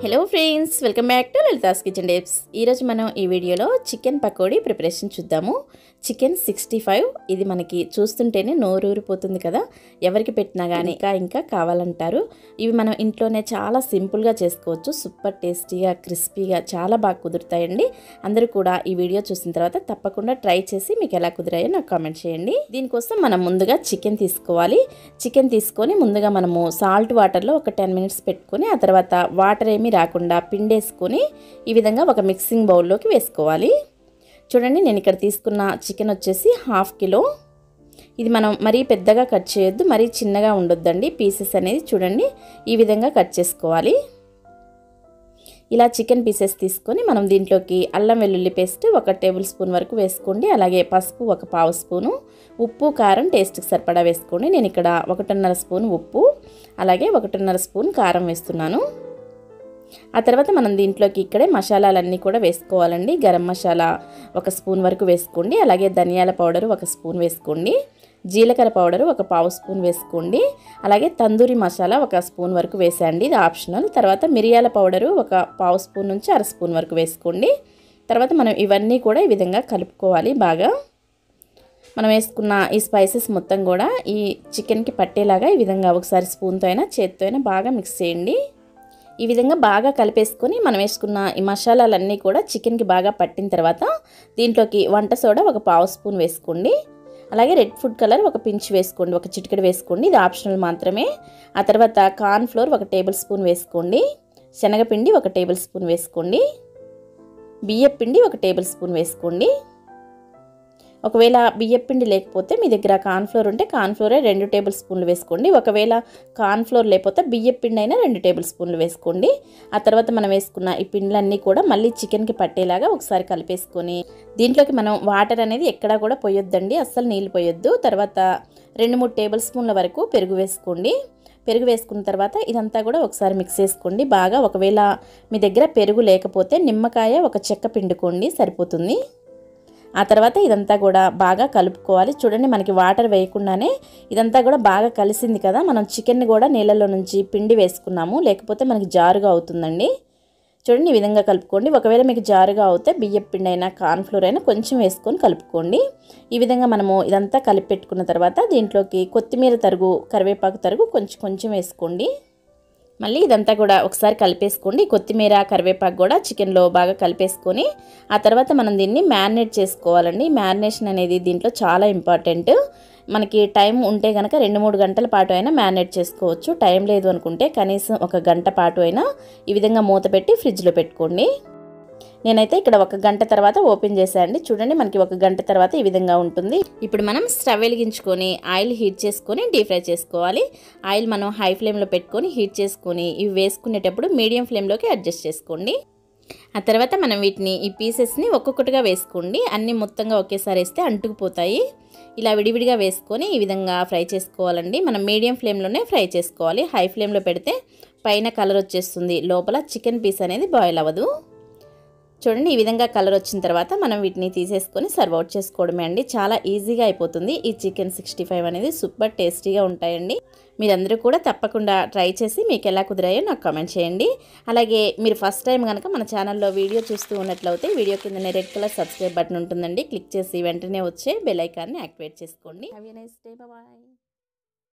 hello friends welcome back to Lalitha's kitchen డేప్స్ ఈరోజు మనం ఈ వీడియోలో చికెన్ పకోడీ ప్రిపరేషన్ చూద్దాము చికెన్ సిక్స్టీ ఫైవ్ ఇది మనకి చూస్తుంటేనే నోరూరిపోతుంది కదా ఎవరికి పెట్టినా కానీ ఇంకా ఇంకా కావాలంటారు ఇవి మనం ఇంట్లోనే చాలా సింపుల్గా చేసుకోవచ్చు సూపర్ టేస్టీగా క్రిస్పీగా చాలా బాగా కుదురుతాయండి అందరూ కూడా ఈ వీడియో చూసిన తర్వాత తప్పకుండా ట్రై చేసి మీకు ఎలా కుదిరాయో నాకు కామెంట్ చేయండి దీనికోసం మనం ముందుగా చికెన్ తీసుకోవాలి చికెన్ తీసుకొని ముందుగా మనము సాల్ట్ వాటర్లో ఒక టెన్ మినిట్స్ పెట్టుకొని ఆ తర్వాత వాటర్ ఏమీ రాకుండా పిండేసుకొని ఈ విధంగా ఒక మిక్సింగ్ బౌల్లోకి వేసుకోవాలి చూడండి నేను ఇక్కడ తీసుకున్న చికెన్ వచ్చేసి హాఫ్ కిలో ఇది మనం మరీ పెద్దగా కట్ చేయొద్దు మరీ చిన్నగా ఉండొద్దండి పీసెస్ అనేది చూడండి ఈ విధంగా కట్ చేసుకోవాలి ఇలా చికెన్ పీసెస్ తీసుకొని మనం దీంట్లోకి అల్లం వెల్లుల్లి పేస్ట్ ఒక టేబుల్ స్పూన్ వరకు వేసుకోండి అలాగే పసుపు ఒక పావు స్పూను ఉప్పు కారం టేస్ట్కి సరిపడా వేసుకోండి నేను ఇక్కడ ఒకటిన్నర స్పూన్ ఉప్పు అలాగే ఒకటిన్నర స్పూన్ కారం వేస్తున్నాను ఆ తర్వాత మనం దీంట్లోకి ఇక్కడే మసాలాలన్నీ కూడా వేసుకోవాలండి గరం మసాలా ఒక స్పూన్ వరకు వేసుకోండి అలాగే ధనియాల పౌడర్ ఒక స్పూన్ వేసుకోండి జీలకర్ర పౌడర్ ఒక పావు స్పూన్ వేసుకోండి అలాగే తందూరి మసాలా ఒక స్పూన్ వరకు వేసేయండి ఇది ఆప్షనల్ తర్వాత మిరియాల పౌడరు ఒక పావు స్పూన్ నుంచి అర స్పూన్ వరకు వేసుకోండి తర్వాత మనం ఇవన్నీ కూడా ఈ విధంగా కలుపుకోవాలి బాగా మనం వేసుకున్న ఈ స్పైసెస్ మొత్తం కూడా ఈ చికెన్కి పట్టేలాగా ఈ విధంగా ఒకసారి స్పూన్తో అయినా చేత్తో అయినా బాగా మిక్స్ చేయండి ఈ విధంగా బాగా కలిపేసుకొని మనం వేసుకున్న ఈ మసాలాలన్నీ కూడా చికెన్కి బాగా పట్టిన తర్వాత దీంట్లోకి వంట సోడా ఒక పావు స్పూన్ వేసుకోండి అలాగే రెడ్ ఫుడ్ కలర్ ఒక పించ్ వేసుకోండి ఒక చిటికెడు వేసుకోండి ఇది ఆప్షనల్ మాత్రమే ఆ తర్వాత కార్న్ ఫ్లోర్ ఒక టేబుల్ స్పూన్ వేసుకోండి శనగపిండి ఒక టేబుల్ స్పూన్ వేసుకోండి బియ్యం పిండి ఒక టేబుల్ స్పూన్ వేసుకోండి ఒకవేళ బియ్యం పిండి లేకపోతే మీ దగ్గర కార్న్ఫ్లోర్ ఉంటే కార్న్ఫ్లోరే రెండు టేబుల్ స్పూన్లు వేసుకోండి ఒకవేళ కార్న్ఫ్లోర్ లేకపోతే బియ్యం పిండి అయినా రెండు టేబుల్ స్పూన్లు వేసుకోండి ఆ తర్వాత మనం వేసుకున్న ఈ పిండ్లన్నీ కూడా మళ్ళీ చికెన్కి పట్టేలాగా ఒకసారి కలిపేసుకొని దీంట్లోకి మనం వాటర్ అనేది ఎక్కడా కూడా పోయొద్దండి అస్సలు నీళ్ళు పోయొద్దు తర్వాత రెండు మూడు టేబుల్ స్పూన్ల వరకు పెరుగు వేసుకోండి పెరుగు వేసుకున్న తర్వాత ఇదంతా కూడా ఒకసారి మిక్స్ చేసుకోండి బాగా ఒకవేళ మీ దగ్గర పెరుగు లేకపోతే నిమ్మకాయ ఒక చెక్క పిండుకోండి సరిపోతుంది ఆ తర్వాత ఇదంతా కూడా బాగా కలుపుకోవాలి చూడండి మనకి వాటర్ వేయకుండానే ఇదంతా కూడా బాగా కలిసింది కదా మనం చికెన్ కూడా నీళ్ళలో నుంచి పిండి వేసుకున్నాము లేకపోతే మనకి జారుగా అవుతుందండి చూడండి ఈ విధంగా కలుపుకోండి ఒకవేళ మీకు జారుగా అవుతే బియ్యం పిండి అయినా కార్న్ఫ్లోర్ అయినా కొంచెం వేసుకొని కలుపుకోండి ఈ విధంగా మనము ఇదంతా కలిపి పెట్టుకున్న తర్వాత దీంట్లోకి కొత్తిమీర తరుగు కరివేపాకు తరుగు కొంచెం కొంచెం వేసుకోండి మళ్ళీ ఇదంతా కూడా ఒకసారి కలిపేసుకోండి కొత్తిమీర కరివేపాకు కూడా చికెన్లో బాగా కలిపేసుకొని ఆ తర్వాత మనం దీన్ని మ్యారినేట్ చేసుకోవాలండి మ్యారినేషన్ అనేది దీంట్లో చాలా ఇంపార్టెంట్ మనకి టైం ఉంటే కనుక రెండు మూడు గంటల పాటు అయినా మ్యారినేట్ చేసుకోవచ్చు టైం లేదు అనుకుంటే కనీసం ఒక గంట పాటు అయినా ఈ విధంగా మూత పెట్టి ఫ్రిడ్జ్లో పెట్టుకోండి నేనైతే ఇక్కడ ఒక గంట తర్వాత ఓపెన్ చేశానండి చూడండి మనకి ఒక గంట తర్వాత ఈ విధంగా ఉంటుంది ఇప్పుడు మనం స్టవ్ వెలిగించుకొని ఆయిల్ హీట్ చేసుకొని డీప్ ఫ్రై చేసుకోవాలి ఆయిల్ మనం హై ఫ్లేమ్లో పెట్టుకొని హీట్ చేసుకొని ఇవి వేసుకునేటప్పుడు మీడియం ఫ్లేమ్లోకి అడ్జస్ట్ చేసుకోండి ఆ తర్వాత మనం వీటిని ఈ పీసెస్ని ఒక్కొక్కటిగా వేసుకోండి అన్నీ మొత్తంగా ఒకేసారి వేస్తే అంటుకుపోతాయి ఇలా విడివిడిగా వేసుకొని ఈ విధంగా ఫ్రై చేసుకోవాలండి మనం మీడియం ఫ్లేమ్లోనే ఫ్రై చేసుకోవాలి హై ఫ్లేమ్లో పెడితే పైన కలర్ వచ్చేస్తుంది లోపల చికెన్ పీస్ అనేది బాయిల్ అవ్వదు చూడండి ఈ విధంగా కలర్ వచ్చిన తర్వాత మనం వీటిని తీసేసుకొని సర్వ్ అవుట్ చేసుకోవడమే అండి చాలా ఈజీగా అయిపోతుంది ఈ చికెన్ సిక్స్టీ ఫైవ్ అనేది సూపర్ టేస్టీగా ఉంటాయండి మీరందరూ కూడా తప్పకుండా ట్రై చేసి మీకు ఎలా కుదిరాయో నాకు కామెంట్ చేయండి అలాగే మీరు ఫస్ట్ టైం కనుక మన ఛానల్లో వీడియో చూస్తూ ఉన్నట్లయితే వీడియో కిందనే రెడ్ కలర్ సబ్స్క్రైబ్ బటన్ ఉంటుందండి క్లిక్ చేసి వెంటనే వచ్చే బెల్ ఐకాన్ని యాక్టివేట్ చేసుకోండి have a nice day bye